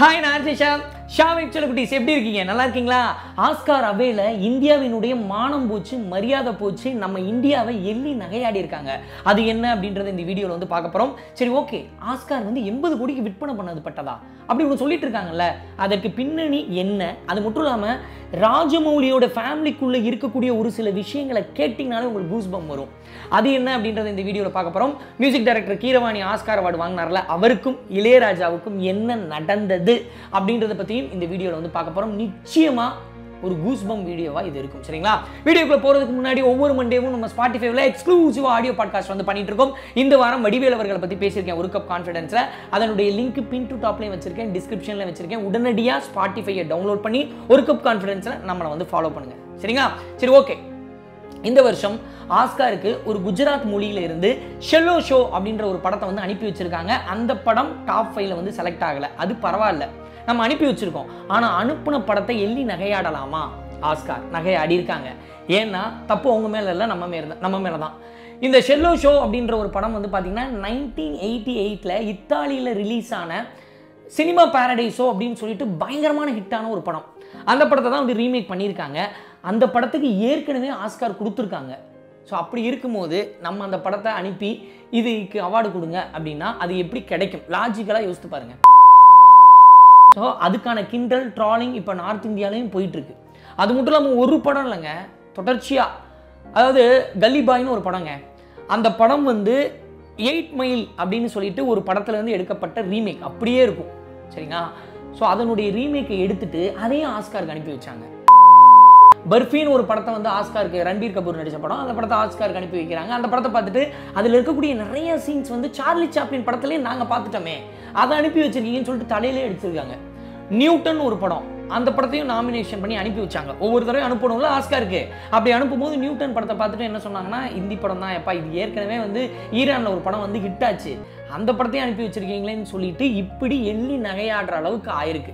hi நான் ஷா ஷாமிக் குட்டீஸ் எப்படி இருக்கீங்க நல்லா இருக்கீங்களா ஆஸ்கார் அவேல இந்தியாவினுடைய மானம் போச்சு மரியாதை போச்சு நம்ம இந்தியாவை எள்ளி நகையாடி இருக்காங்க அது என்ன அப்படின்றத இந்த வீடியோவில் வந்து பார்க்க போகிறோம் சரி ஓகே ஆஸ்கார் வந்து எண்பது கோடிக்கு விற்பனை பண்ணது பட்டதா அப்படி ஒன்று சொல்லிட்டு இருக்காங்கல்ல அதற்கு பின்னணி என்ன அது மட்டும் இல்லாமல் ராஜமௌலியோட ஃபேமிலிக்குள்ளே இருக்கக்கூடிய ஒரு சில விஷயங்களை கேட்டிங்கனாலே உங்களுக்கு கூஸ் பம் வரும் அது என்ன அப்படின்றத இந்த வீடியோவில் பார்க்க போகிறோம் music director Keeravani Oscar award வாங்கினார்ல அவருக்கும் இளையராஜாவுக்கும் என்ன நடந்தது அப்படின்றத பற்றியும் இந்த வீடியோவில் வந்து பார்க்க போகிறோம் நிச்சயமாக ஒரு கூஸ்பம் வீடியோவாக இது இருக்கும் சரிங்களா வீடியோக்குள்ள போகிறதுக்கு முன்னாடி ஒவ்வொரு மண்டேவும் நம்ம ஸ்பாட்டிஃபைவ்ல எக்ஸ்க்ளூசிவ் ஆடியோ பாட்காஸ்ட் வந்து பண்ணிட்டு இருக்கோம் இந்த வாரம் வடிவேல் அவர்களை பற்றி பேசியிருக்கேன் ஒரு கப் கான்ஃபிடன்ஸில் அதனுடைய லிங்க் பின் டு டாப்லேயும் வச்சிருக்கேன் டிஸ்கிரிப்ஷனில் வச்சிருக்கேன் உடனடியாக ஸ்பாட்டிஃபையை டவுன்லோட் பண்ணி ஒரு கப் கான்ஃபிடன்ஸில் நம்மளை வந்து ஃபாலோ பண்ணுங்க சரிங்களா சரி ஓகே இந்த வருஷம் ஆஸ்காருக்கு ஒரு குஜராத் மொழியில இருந்து ஷெல்லோ ஷோ அப்படின்ற ஒரு படத்தை வந்து அனுப்பி வச்சிருக்காங்க அந்த படம் டாப் ஃபைவ்ல வந்து செலக்ட் ஆகல அது பரவாயில்ல நம்ம அனுப்பி வச்சிருக்கோம் ஆனா அனுப்புன படத்தை எள்ளி நகையாடலாமா ஆஸ்கார் நகையாடி இருக்காங்க ஏன்னா தப்பு அவங்க மேல இல்லை நம்ம மேல நம்ம மேல தான் இந்த ஷெல்லோ ஷோ அப்படின்ற ஒரு படம் வந்து பார்த்தீங்கன்னா நைன்டீன் எயிட்டி எயிட்டில் இத்தாலியில் ரிலீஸ் ஆன சினிமா பாரடைஸோ அப்படின்னு சொல்லிட்டு பயங்கரமான ஹிட்டான ஒரு படம் அந்த படத்தை தான் வந்து ரீமேக் பண்ணியிருக்காங்க அந்த படத்துக்கு ஏற்கனவே ஆஸ்கார் கொடுத்துருக்காங்க ஸோ அப்படி இருக்கும்போது நம்ம அந்த படத்தை அனுப்பி இதுக்கு அவார்டு கொடுங்க அப்படின்னா அது எப்படி கிடைக்கும் லாஜிக்கலாக யோசித்து பாருங்க ஸோ அதுக்கான கிண்டல் ட்ராலிங் இப்போ நார்த் இந்தியாலையும் போயிட்டுருக்கு அது மட்டும் இல்லாமல் ஒரு படம் இல்லைங்க தொடர்ச்சியாக அதாவது கல்லி பாய்னு ஒரு படங்க அந்த படம் வந்து எயிட் மைல் அப்படின்னு சொல்லிட்டு ஒரு படத்துலேருந்து எடுக்கப்பட்ட ரீமேக் அப்படியே இருக்கும் சரிங்களா ஸோ அதனுடைய ரீமேக்கை எடுத்துட்டு அதையும் ஆஸ்காருக்கு அனுப்பி வச்சாங்க பர்ஃபின்னு ஒரு படத்தை வந்து ஆஸ்காருக்கு ரன்பீர் கபூர் நடித்த படம் அந்த படத்தை ஆஸ்காருக்கு அனுப்பி வைக்கிறாங்க அந்த படத்தை பார்த்துட்டு அதில் இருக்கக்கூடிய நிறைய சீன்ஸ் வந்து சார்லி சாப்ளின் படத்துலேயே நாங்கள் பார்த்துட்டோமே அதை அனுப்பி வச்சிருக்கீங்கன்னு சொல்லிட்டு தலையிலே அடிச்சிருக்காங்க நியூட்டன் ஒரு படம் அந்த படத்தையும் நாமினேஷன் பண்ணி அனுப்பி வச்சாங்க ஒவ்வொரு தடவையும் அனுப்பணும்ல ஆஸ்காருக்கு அப்படி அனுப்பும்போது நியூட்டன் படத்தை பார்த்துட்டு என்ன சொன்னாங்கன்னா இந்தி படம் தான் எப்பா இது ஏற்கனவே வந்து ஈரானில் ஒரு படம் வந்து ஹிட் ஆச்சு அந்த படத்தையும் அனுப்பி வச்சிருக்கீங்களேன்னு சொல்லிட்டு இப்படி எள்ளி நகையாடுற அளவுக்கு ஆயிருக்கு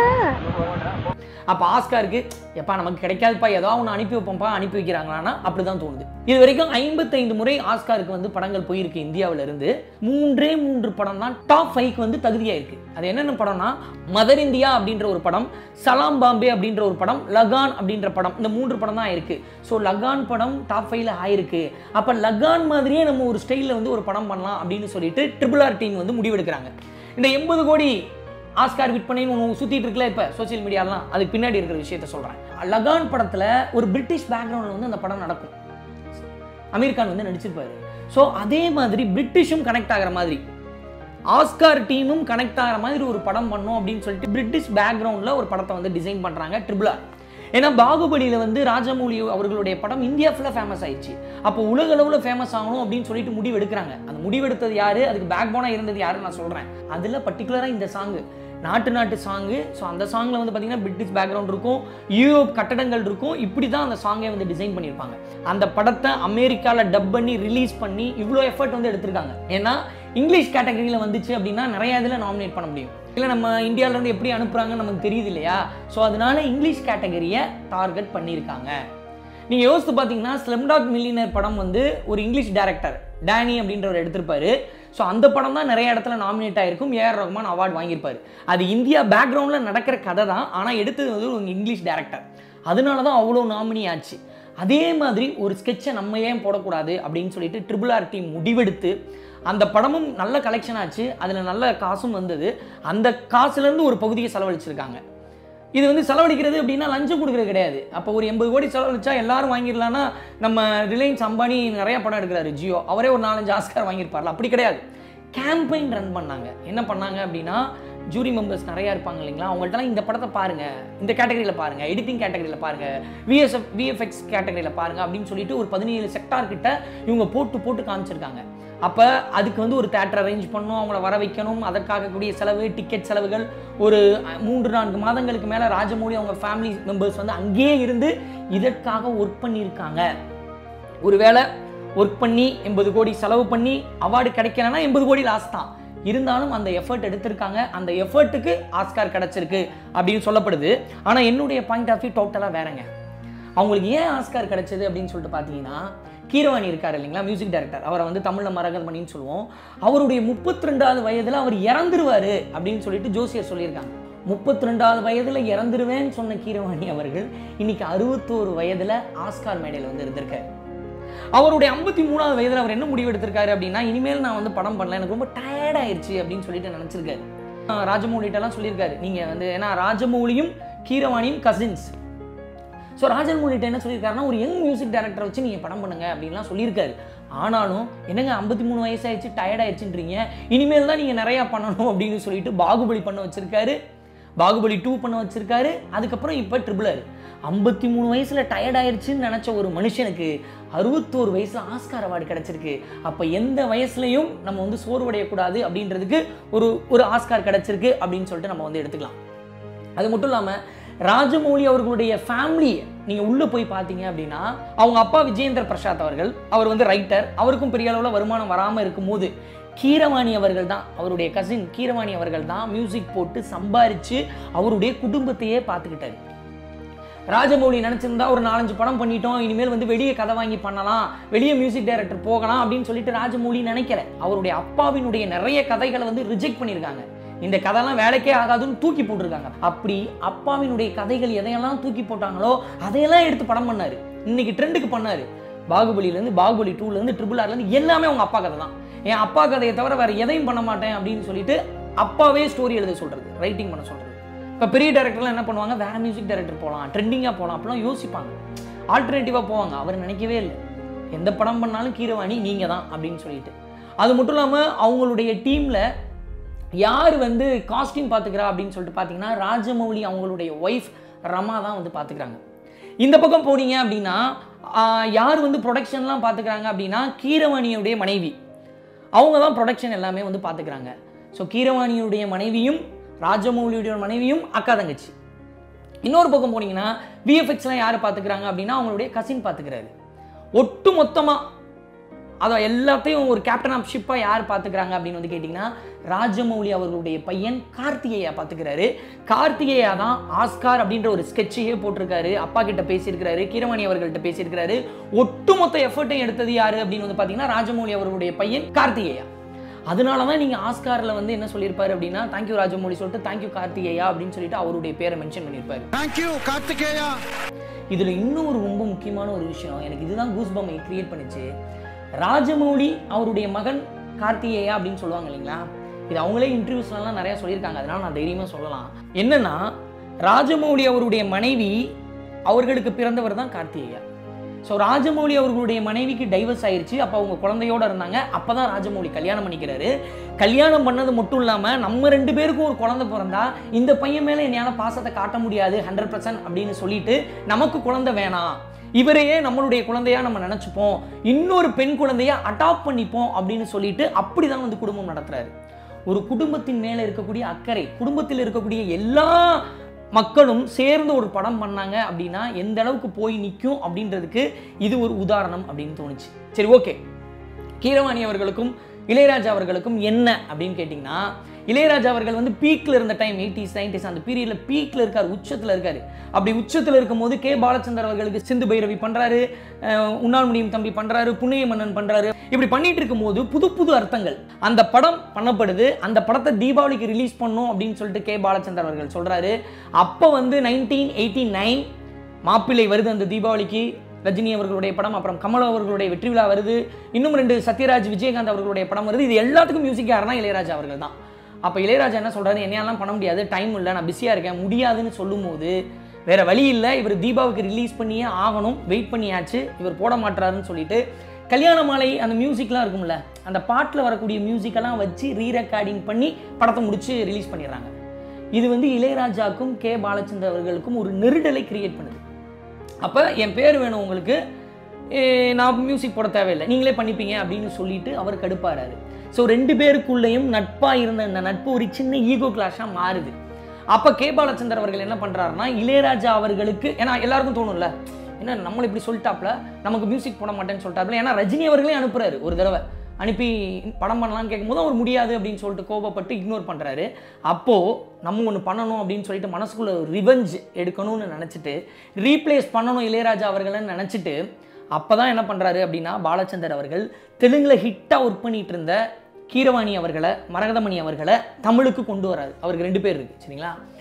அப்போ ஆஸ்காருக்கு எப்பா நமக்கு கிடைக்காதுப்பா ஏதோ ஒன்று அனுப்பி வைப்போம்ப்பா அனுப்பி வைக்கிறாங்களான்னா அப்படி தான் தோணுது இது வரைக்கும் ஐம்பத்தைந்து முறை ஆஸ்காருக்கு வந்து படங்கள் போயிருக்கு இந்தியாவில் இருந்து மூன்றே மூன்று படம் தான் டாப் ஃபைவ்க்கு வந்து தகுதியாயிருக்கு அது என்னென்ன படம்னா மதர் இந்தியா அப்படின்ற ஒரு படம் சலாம் பாம்பே அப்படின்ற ஒரு படம் லகான் அப்படின்ற படம் இந்த மூன்று படம் தான் இருக்கு ஸோ லகான் படம் டாப் ஃபைவ்ல ஆயிருக்கு அப்போ லகான் மாதிரியே நம்ம ஒரு ஸ்டைலில் வந்து ஒரு படம் பண்ணலாம் அப்படின்னு சொல்லிட்டு ட்ரிபிள் ஆர் டீம் வந்து முடிவெடுக்கிறாங்க இந்த எண்பது கோடி ஆஸ்கார் விற்பனைன்னு ஒன்று சுற்றிட்டு இருக்குல்ல இப்போ சோசியல் மீடியாலாம் அதுக்கு பின்னாடி இருக்கிற விஷயத்த சொல்கிறேன் லகான் படத்தில் ஒரு பிரிட்டிஷ் பேக்ரவுண்டில் வந்து அந்த படம் நடக்கும் அமீர் கான் வந்து நடிச்சிருப்பாரு ஸோ அதே மாதிரி பிரிட்டிஷும் கனெக்ட் ஆகிற மாதிரி ஆஸ்கார் டீமும் கனெக்ட் ஆகிற மாதிரி ஒரு படம் பண்ணோம் அப்படின்னு சொல்லிட்டு பிரிட்டிஷ் பேக்ரவுண்டில் ஒரு படத்தை வந்து டிசைன் பண்ணுறாங்க ட்ரிபிள் ஆர் ஏன்னா பாகுபலியில் வந்து ராஜமௌலி அவர்களுடைய படம் இந்தியா ஃபுல்லாக ஃபேமஸ் ஆயிடுச்சு அப்போ உலக அளவில் ஃபேமஸ் ஆகணும் அப்படின்னு சொல்லிட்டு முடிவு எடுக்கிறாங்க அந்த முடிவெடுத்தது யாரு அதுக்கு பேக் போனாக இருந்தது யாருன்னு நான் சொல்கிறேன் அதில் பர்டிகுலராக இந்த சாங்கு நாட்டு நாட்டு சாங்கு ஸோ அந்த சாங்கில் வந்து பார்த்தீங்கன்னா பிரிட்டிஷ் பேக்ரவுண்ட் இருக்கும் யூரோப் கட்டடங்கள் இருக்கும் இப்படி தான் அந்த சாங்கை வந்து டிசைன் பண்ணியிருப்பாங்க அந்த படத்தை அமெரிக்காவில் டப் பண்ணி ரிலீஸ் பண்ணி இவ்வளோ எஃபர்ட் வந்து எடுத்திருக்காங்க ஏன்னா இங்கிலீஷ் கேட்டகரியில் வந்துச்சு அப்படின்னா நிறைய இதில் நாமினேட் பண்ண முடியும் இல்லை நம்ம இந்தியாவிலேருந்து எப்படி அனுப்புகிறாங்கன்னு நமக்கு தெரியுது இல்லையா ஸோ அதனால இங்கிலீஷ் கேட்டகரியை டார்கெட் பண்ணியிருக்காங்க நீங்கள் யோசித்து பார்த்தீங்கன்னா ஸ்லம்டாக் மில்லியனர் படம் வந்து ஒரு இங்கிலீஷ் டேரக்டர் டேனி அப்படின்றவர் எடுத்திருப்பாரு ஸோ அந்த படம் தான் நிறைய இடத்துல நாமினேட் ஆகிருக்கும் ஏஆர் ரஹ்மான் அவார்டு வாங்கியிருப்பாரு அது இந்தியா பேக்ரவுண்டில் நடக்கிற கதை தான் ஆனால் எடுத்தது வந்து ஒரு இங்கிலீஷ் டேரக்டர் அதனால தான் அவ்வளோ நாமினி ஆச்சு அதே மாதிரி ஒரு ஸ்கெட்சை நம்ம ஏன் போடக்கூடாது அப்படின்னு சொல்லிட்டு ட்ரிபிள் ஆர் டீம் முடிவெடுத்து அந்த படமும் நல்ல கலெக்ஷன் ஆச்சு அதில் நல்ல காசும் வந்தது அந்த காசுலேருந்து ஒரு பகுதியை செலவழிச்சிருக்காங்க இது வந்து செலவழிக்கிறது அப்படின்னா லஞ்சம் கொடுக்குறது கிடையாது அப்போ ஒரு எண்பது கோடி செலவழிச்சா எல்லாரும் வாங்கிடலான்னா நம்ம ரிலையன்ஸ் அம்பானி நிறைய படம் எடுக்கிறாரு ஜியோ அவரே ஒரு நாலஞ்சு ஆஸ்கார் வாங்கியிருப்பார்ல அப்படி கிடையாது கேம்பெயின் ரன் பண்ணாங்க என்ன பண்ணாங்க அப்படின்னா ஜூரி மெம்பர்ஸ் நிறையா இருப்பாங்க இல்லைங்களா அவங்கள்ட்டலாம் இந்த படத்தை பாருங்க இந்த கேட்டகரியில் பாருங்க எடிட்டிங் கேட்டகரியில் பாருங்க விஎஸ்எஃப் விஎஃப்எக்ஸ் கேட்டகரியில் பாருங்க அப்படின்னு சொல்லிட்டு ஒரு பதினேழு செக்டார் கிட்ட இவங்க போட்டு போட்டு காமிச்சிருக்காங்க அப்போ அதுக்கு வந்து ஒரு தேட்டர் அரேஞ்ச் பண்ணணும் அவங்கள வர வைக்கணும் அதற்காக கூடிய செலவு டிக்கெட் செலவுகள் ஒரு மூன்று நான்கு மாதங்களுக்கு மேலே ராஜமௌழி அவங்க ஃபேமிலி மெம்பர்ஸ் வந்து அங்கேயே இருந்து இதற்காக ஒர்க் பண்ணியிருக்காங்க ஒருவேளை ஒர்க் பண்ணி எண்பது கோடி செலவு பண்ணி அவார்டு கிடைக்கலன்னா எண்பது கோடி லாஸ் தான் இருந்தாலும் அந்த எஃபர்ட் எடுத்திருக்காங்க அந்த எஃபர்ட்டுக்கு ஆஸ்கார் கிடைச்சிருக்கு அப்படின்னு சொல்லப்படுது ஆனால் என்னுடைய பாயிண்ட் ஆஃப் வியூ டோட்டலாக வேறங்க அவங்களுக்கு ஏன் ஆஸ்கார் கிடைச்சது அப்படின்னு சொல்லிட்டு பார்த்தீங்கன்னா கீரவாணி இருக்கார் இல்லைங்களா மியூசிக் டைரக்டர் அவரை வந்து தமிழில் மரகதமணின்னு சொல்லுவோம் அவருடைய முப்பத்தி ரெண்டாவது வயதில் அவர் இறந்துருவாரு அப்படின்னு சொல்லிட்டு ஜோசியர் சொல்லியிருக்காங்க முப்பத்தி ரெண்டாவது வயதுல இறந்துருவேன்னு சொன்ன கீரவாணி அவர்கள் இன்னைக்கு அறுபத்தோரு வயதுல ஆஸ்கார் மேடையில் வந்து இருந்திருக்காரு அவருடைய ஐம்பத்தி மூணாவது வயதுல அவர் என்ன முடிவு எடுத்திருக்காரு அப்படின்னா இனிமேல் நான் வந்து படம் பண்ணல எனக்கு ரொம்ப டயர்ட் ஆயிருச்சு அப்படின்னு சொல்லிட்டு நினைச்சிருக்காரு ஆஹ் ராஜமௌலிட்டெல்லாம் சொல்லியிருக்காரு நீங்க வந்து ஏன்னா ராஜமௌலியும் கீரவாணியும் கசின்ஸ் ஸோ ராஜமௌலிட்ட என்ன சொல்லியிருக்காருன்னா ஒரு யங் மியூசிக் டைரக்டரை வச்சு நீங்கள் படம் பண்ணுங்க அப்படின்லாம் சொல்லியிருக்காரு ஆனாலும் என்னங்க ஐம்பத்தி மூணு வயசாயிடுச்சு டயர்ட் ஆயிடுச்சுன்றீங்க இனிமேல் தான் நீங்கள் நிறையா பண்ணணும் அப்படின்னு சொல்லிட்டு பாகுபலி பண்ண வச்சிருக்காரு பாகுபலி டூ பண்ண வச்சிருக்காரு அதுக்கப்புறம் இப்போ ட்ரிபிள் ஆர் ஐம்பத்தி மூணு வயசுல டயர்ட் ஆயிருச்சுன்னு நினைச்ச ஒரு மனுஷனுக்கு அறுபத்தோரு வயசுல ஆஸ்கார் அவார்டு கிடைச்சிருக்கு அப்ப எந்த வயசுலயும் நம்ம வந்து சோர்வடையக்கூடாது அப்படின்றதுக்கு ஒரு ஒரு ஆஸ்கார் கிடைச்சிருக்கு அப்படின்னு சொல்லிட்டு நம்ம வந்து எடுத்துக்கலாம் அது மட்டும் இல்லாம ராஜமௌலி அவர்களுடைய ஃபேமிலி நீங்க உள்ள போய் பார்த்தீங்க அப்படின்னா அவங்க அப்பா விஜயேந்திர பிரசாத் அவர்கள் அவர் வந்து ரைட்டர் அவருக்கும் பெரிய அளவுல வருமானம் வராம இருக்கும்போது கீரவாணி அவர்கள் தான் அவருடைய கசின் கீரவாணி அவர்கள் தான் மியூசிக் போட்டு சம்பாரிச்சு அவருடைய குடும்பத்தையே பார்த்துக்கிட்டாரு ராஜமௌலி நினைச்சிருந்தா ஒரு நாலஞ்சு படம் பண்ணிட்டோம் இனிமேல் வந்து வெளியே கதை வாங்கி பண்ணலாம் வெளியே மியூசிக் டைரக்டர் போகலாம் அப்படின்னு சொல்லிட்டு ராஜமௌலி நினைக்கல அவருடைய அப்பாவினுடைய நிறைய கதைகளை வந்து ரிஜெக்ட் பண்ணியிருக்காங்க இந்த கதைலாம் வேலைக்கே ஆகாதுன்னு தூக்கி போட்டிருக்காங்க அப்படி அப்பாவினுடைய கதைகள் எதையெல்லாம் தூக்கி போட்டாங்களோ அதையெல்லாம் எடுத்து படம் பண்ணாரு இன்னைக்கு ட்ரெண்டுக்கு பண்ணாரு பாகுபலியிலேருந்து பாகுபலி டூலேருந்து ட்ரிபிள் ஆர்லேருந்து எல்லாமே அவங்க அப்பா கதை தான் என் அப்பா கதையை தவிர வேற எதையும் பண்ண மாட்டேன் அப்படின்னு சொல்லிட்டு அப்பாவே ஸ்டோரி எழுத சொல்றது ரைட்டிங் பண்ண சொல்றது இப்போ பெரிய டேரக்டர்லாம் என்ன பண்ணுவாங்க வேற மியூசிக் டைரக்டர் போகலாம் ட்ரெண்டிங்காக போகலாம் அப்படிலாம் யோசிப்பாங்க ஆல்டர்னேட்டிவாக போவாங்க அவர் நினைக்கவே இல்லை எந்த படம் பண்ணாலும் கீரவாணி நீங்கள் தான் அப்படின்னு சொல்லிட்டு அது மட்டும் இல்லாமல் அவங்களுடைய டீமில் யார் வந்து காஸ்டியூம் பார்த்துக்கிறா அப்படின்னு சொல்லிட்டு பார்த்தீங்கன்னா ராஜமௌலி அவங்களுடைய ஒய்ஃப் ரமா தான் வந்து பார்த்துக்கிறாங்க இந்த பக்கம் போனீங்க அப்படின்னா ஆஹ், யார் வந்து ப்ரொடக்ஷன்லாம் பார்த்துக்கிறாங்க அப்படின்னா கீரவாணியுடைய மனைவி அவங்க தான் ப்ரொடக்ஷன் எல்லாமே வந்து பார்த்துக்கிறாங்க ஸோ கீரவாணியுடைய மனைவியும் ராஜமௌலியுடைய மனைவியும் அக்கா தங்கச்சி இன்னொரு பக்கம் போனீங்கன்னா விஎஃப்எக்ஸ்லாம் யார் பார்த்துக்கிறாங்க அப்படின்னா அவங்களுடைய கசின் பார்த்துக்கிறாரு ஒட்டு மொத்தமாக அதை எல்லாத்தையும் ஒரு கேப்டன் ஆஃப் ஷிப்பாக யார் பார்த்துக்கிறாங்க அப்படின்னு வந்து கேட்டிங்கன்னா ராஜமௌலி அவர்களுடைய பையன் கார்த்திகேயா பார்த்துக்கிறாரு கார்த்திகேயா தான் ஆஸ்கார் அப்படின்ற ஒரு ஸ்கெட்சையே போட்டிருக்காரு அப்பா கிட்ட பேசியிருக்கிறாரு கீரவாணி அவர்கள்ட்ட பேசியிருக்கிறாரு ஒட்டுமொத்த எஃபர்ட்டையும் எடுத்தது யாரு அப்படின்னு வந்து பார்த்தீங்கன்னா ராஜமௌலி அவர்களுடைய பையன் கார்த்திகேயா அதனால தான் நீங்கள் ஆஸ்காரில் வந்து என்ன சொல்லியிருப்பாரு அப்படின்னா தேங்க்யூ ராஜமௌலி சொல்லிட்டு தேங்க்யூ கார்த்திகேயா அப்படின்னு சொல்லிட்டு அவருடைய பேரை மென்ஷன் பண்ணியிருப்பாரு தேங்க்யூ கார்த்திகேயா இதில் இன்னும் ஒரு ரொம்ப முக்கியமான ஒரு விஷயம் எனக்கு இதுதான் கூஸ் பம்மை கிரியேட் பண்ணுச்சு ராஜமௌலி அவருடைய மகன் கார்த்திகேயா அப்படின்னு சொல்லுவாங்க இல்லைங்களா இது அவங்களே இன்டர்வியூஸ்லாம் நிறைய சொல்லியிருக்காங்க அதனால நான் தைரியமாக சொல்லலாம் என்னன்னா ராஜமௌலி அவருடைய மனைவி அவர்களுக்கு பிறந்தவர் தான் கார்த்திகேயா ஸோ ராஜமௌலி அவர்களுடைய மனைவிக்கு டைவர்ஸ் ஆயிருச்சு அப்போ அவங்க குழந்தையோட இருந்தாங்க அப்போ தான் ராஜமௌலி கல்யாணம் பண்ணிக்கிறாரு கல்யாணம் பண்ணது மட்டும் இல்லாமல் நம்ம ரெண்டு பேருக்கும் ஒரு குழந்தை பிறந்தா இந்த பையன் மேலே என்னால் பாசத்தை காட்ட முடியாது ஹண்ட்ரட் பர்சன்ட் அப்படின்னு சொல்லிட்டு நமக்கு குழந்தை வேணாம் இவரையே நம்மளுடைய குழந்தையா நம்ம நினச்சிப்போம் இன்னொரு பெண் குழந்தைய அடாப்ட் பண்ணிப்போம் அப்படின்னு சொல்லிட்டு அப்படி தான் வந்து குடும்பம் நடத்துறாரு ஒரு குடும்பத்தின் மேலே இருக்கக்கூடிய அக்கறை குடும்பத்தில் இருக்கக்கூடிய எல்லா மக்களும் சேர்ந்து ஒரு படம் பண்ணாங்க அப்படின்னா எந்த அளவுக்கு போய் நிற்கும் அப்படின்றதுக்கு இது ஒரு உதாரணம் அப்படின்னு தோணுச்சு சரி ஓகே கீரவாணி அவர்களுக்கும் இளையராஜா அவர்களுக்கும் என்ன அப்படின்னு கேட்டிங்கன்னா இளையராஜா அவர்கள் வந்து பீக்கில் இருந்த டைம் எயிட்டிஸ் நைன்டிஸ் அந்த பீரியடில் பீக்கில் இருக்கார் உச்சத்தில் இருக்காரு அப்படி உச்சத்தில் இருக்கும்போது கே பாலச்சந்தர் அவர்களுக்கு சிந்து பைரவி பண்ணுறாரு உன்னால் முடியும் தம்பி பண்ணுறாரு புண்ணிய மன்னன் பண்ணுறாரு இப்படி பண்ணிட்டு இருக்கும்போது புது புது அர்த்தங்கள் அந்த படம் பண்ணப்படுது அந்த படத்தை தீபாவளிக்கு ரிலீஸ் பண்ணும் அப்படின்னு சொல்லிட்டு கே பாலச்சந்தர் அவர்கள் சொல்கிறாரு அப்போ வந்து நைன்டீன் எயிட்டி நைன் மாப்பிள்ளை வருது அந்த தீபாவளிக்கு ரஜினி அவர்களுடைய படம் அப்புறம் கமல் அவர்களுடைய வெற்றி விழா வருது இன்னும் ரெண்டு சத்யராஜ் விஜயகாந்த் அவர்களுடைய படம் வருது இது எல்லாத்துக்கும் மியூசிக் யாருன்னா இளையராஜா அவர்கள் தான் அப்போ இளையராஜா என்ன சொல்றாரு என்னையெல்லாம் பண்ண முடியாது டைம் இல்லை நான் பிஸியாக இருக்கேன் முடியாதுன்னு சொல்லும்போது வேற வழி இல்லை இவர் தீபாவுக்கு ரிலீஸ் பண்ணியே ஆகணும் வெயிட் பண்ணியாச்சு இவர் போட மாட்டாருன்னு சொல்லிட்டு கல்யாண மாலை அந்த மியூசிக்லாம் இருக்கும்ல அந்த பாட்டில் வரக்கூடிய மியூசிக்கெல்லாம் வச்சு ரீ ரெக்கார்டிங் பண்ணி படத்தை முடிச்சு ரிலீஸ் பண்ணிடுறாங்க இது வந்து இளையராஜாக்கும் கே பாலச்சந்தர் அவர்களுக்கும் ஒரு நெருடலை கிரியேட் பண்ணுது அப்போ என் பேர் வேணும் உங்களுக்கு ஏ, நான் மியூசிக் போட தேவையில்லை நீங்களே பண்ணிப்பீங்க அப்படின்னு சொல்லிட்டு அவர் கடுப்பாராரு ஸோ ரெண்டு பேருக்குள்ளேயும் நட்பாக இருந்த இந்த நட்பு ஒரு சின்ன ஈகோ கிளாஷாக மாறுது அப்போ கே பாலச்சந்தர் அவர்கள் என்ன பண்ணுறாருன்னா இளையராஜா அவர்களுக்கு ஏன்னா எல்லாருக்கும் தோணும்ல என்ன நம்மளை இப்படி சொல்லிட்டாப்ல நமக்கு மியூசிக் போட மாட்டேன்னு சொல்லிட்டாப்ல ஏன்னா ரஜினி அவர்களே அனுப்புறாரு ஒரு தடவை அனுப்பி படம் பண்ணலாம்னு கேட்கும்போது அவர் முடியாது அப்படின்னு சொல்லிட்டு கோபப்பட்டு இக்னோர் பண்ணுறாரு அப்போது நம்ம ஒன்று பண்ணணும் அப்படின்னு சொல்லிட்டு மனசுக்குள்ள ரிவெஞ்ச் எடுக்கணும்னு நினச்சிட்டு ரீப்ளேஸ் பண்ணணும் இளையராஜா அவர்கள்னு நினச்சிட்டு அப்போ தான் என்ன பண்ணுறாரு அப்படின்னா பாலச்சந்தர் அவர்கள் தெலுங்கில் ஹிட்டாக ஒர்க் பண்ணிட்டு இருந்த கீரவாணி அவர்களை மரகதமணி அவர்களை தமிழுக்கு கொண்டு வராரு அவருக்கு ரெண்டு பேர் இருக்குது சரிங்களா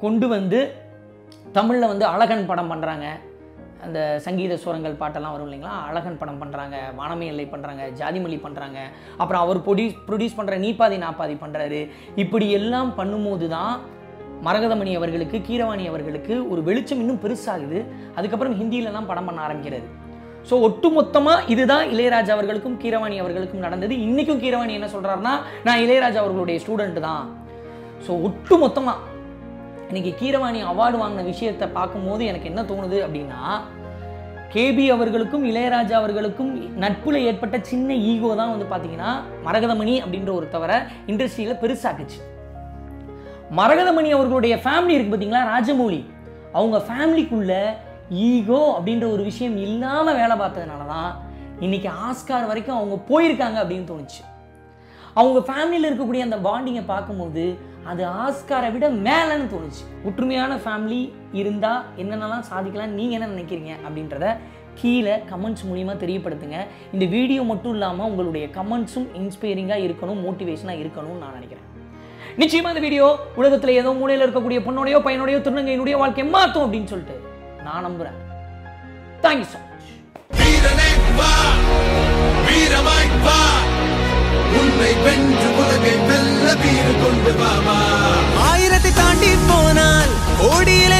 கொண்டு வந்து தமிழில் வந்து அழகன் படம் பண்ணுறாங்க அந்த சங்கீத சுரங்கள் பாட்டெல்லாம் வரும் இல்லைங்களா அழகன் படம் பண்ணுறாங்க வானமே எல்லை பண்ணுறாங்க ஜாதிமல்லி பண்ணுறாங்க அப்புறம் அவர் ப்ரொடியூஸ் ப்ரொடியூஸ் பண்ணுற நீப்பாதி நாப்பாதி பண்ணுறாரு இப்படி எல்லாம் பண்ணும்போது தான் மரகதமணி அவர்களுக்கு கீரவாணி அவர்களுக்கு ஒரு வெளிச்சம் இன்னும் பெருசாகுது அதுக்கப்புறம் ஹிந்தியிலலாம் படம் பண்ண ஆரம்பிக்கிறது ஸோ ஒட்டுமொத்தமாக இதுதான் இளையராஜா அவர்களுக்கும் கீரவாணி அவர்களுக்கும் நடந்தது இன்றைக்கும் கீரவாணி என்ன சொல்கிறாருன்னா நான் இளையராஜா அவர்களுடைய ஸ்டூடெண்ட் தான் ஸோ ஒட்டு மொத்தமாக இன்னைக்கு கீரவாணி அவார்டு வாங்கின விஷயத்தை பார்க்கும்போது எனக்கு என்ன தோணுது அப்படின்னா கேபி அவர்களுக்கும் இளையராஜா அவர்களுக்கும் நட்புல ஏற்பட்ட சின்ன ஈகோ தான் வந்து பார்த்தீங்கன்னா மரகதமணி அப்படின்ற ஒரு தவிர இண்டஸ்ட்ரியில் பெருசாக்குச்சு மரகதமணி அவர்களுடைய ஃபேமிலி இருக்கு பார்த்தீங்களா ராஜமௌழி அவங்க ஃபேமிலிக்குள்ள ஈகோ அப்படின்ற ஒரு விஷயம் இல்லாமல் வேலை பார்த்ததுனால தான் இன்னைக்கு ஆஸ்கார் வரைக்கும் அவங்க போயிருக்காங்க அப்படின்னு தோணுச்சு அவங்க ஃபேமிலியில் இருக்கக்கூடிய அந்த பாண்டிங்கை பார்க்கும்போது அது ஆஸ்காரை விட மேலேன்னு தோணுச்சு ஒற்றுமையான ஃபேமிலி இருந்தால் என்னென்னலாம் சாதிக்கலாம் நீங்கள் என்ன நினைக்கிறீங்க அப்படின்றத கீழே கமெண்ட்ஸ் மூலியமாக தெரியப்படுத்துங்க இந்த வீடியோ மட்டும் இல்லாமல் உங்களுடைய கமெண்ட்ஸும் இன்ஸ்பைரிங்காக இருக்கணும் மோட்டிவேஷனாக இருக்கணும்னு நான் நினைக்கிறேன் நிச்சயமா இந்த வீடியோ உலகத்தில் ஏதோ மூலையில் இருக்கக்கூடிய பொண்ணோடையோ பையனோடையோ திருநங்கையினுடைய வாழ்க்கையை மாற்றும் அப்படின்னு சொல்லிட்டு நான் நம்புகிறேன் தேங்க்யூ ஸோ மச் வீரனே வா வீரமாய் வா உன்னை வென்று உலகை வெல்ல வீறு கொண்டு வாமா ஆயிரத்தை தாண்டி போனால் கோடியில